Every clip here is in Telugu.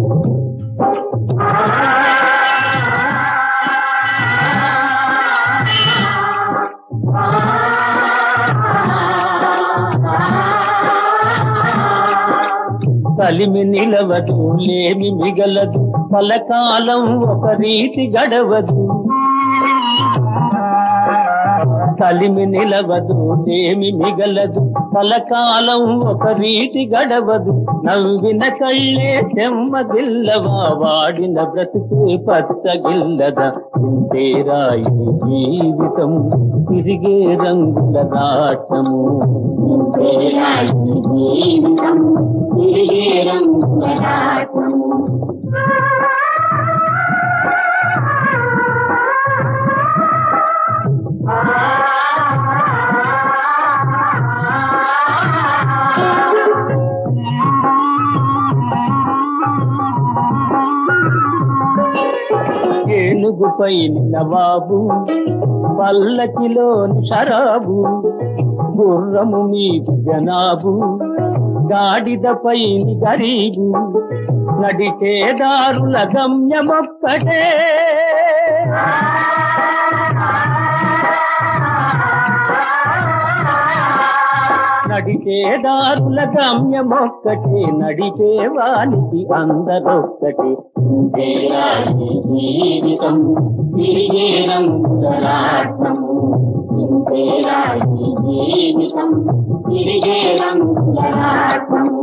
కలిమి నిలవదు లేమి మిగలదు పలకాలం ఒక రీతి గడవదు కలిమి నిలవదు లేమి మిగలదు పలకాలం ఒక రీతి గడవదు నవ్విన కళ్ళే చెమ్మగిల్లవా వాడిన బ్రతుకే పచ్చగిల్లదా ఇంతేరా ఈ జీవితం తిరిగే రంగుల నాటము ఇంతేరా ఈ జీవితం తిరిగే రంగుల నాటము ఏనుగుపై నవాబు పల్లకిలోని షరాబు గుర్రము మీద జనాబు గాడిదపై గరీబు నడిచేదారుల గమ్యమొక్కటే నడిచేదారుల గమ్యమొక్కటే నడిచేవానికి అందరొక్కటే ఇంతేరా ఈ జీవితం తిరిగే రంగులరాట్నము ఇంతేరా ఈ జీవితం తిరిగే రంగులరాట్నము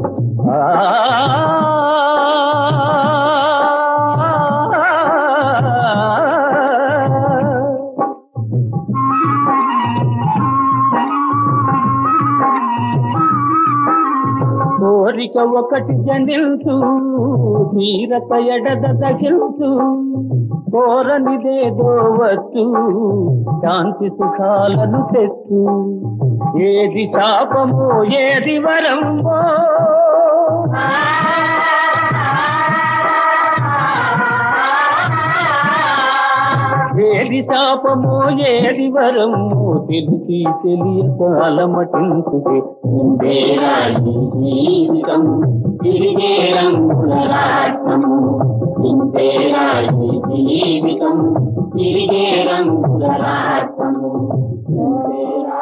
కోరిక ఒకటి జనిల్చు తీరక ఎడద తగిల్చు కోరనిదేదో వచ్చు శాంతి సుఖాలను తెచ్చు ఏది శాపమో ఏది వరమో ఏది శాపమో ఏది వరమో తెలిసి తెలియక అలమటించుకే ఇందేరా ఈ జీవితం తిరిగే రంగుల రాట్నము ఇందేరా ఈ జీవితం తిరిగే రంగుల రాట్నము ఇందేరా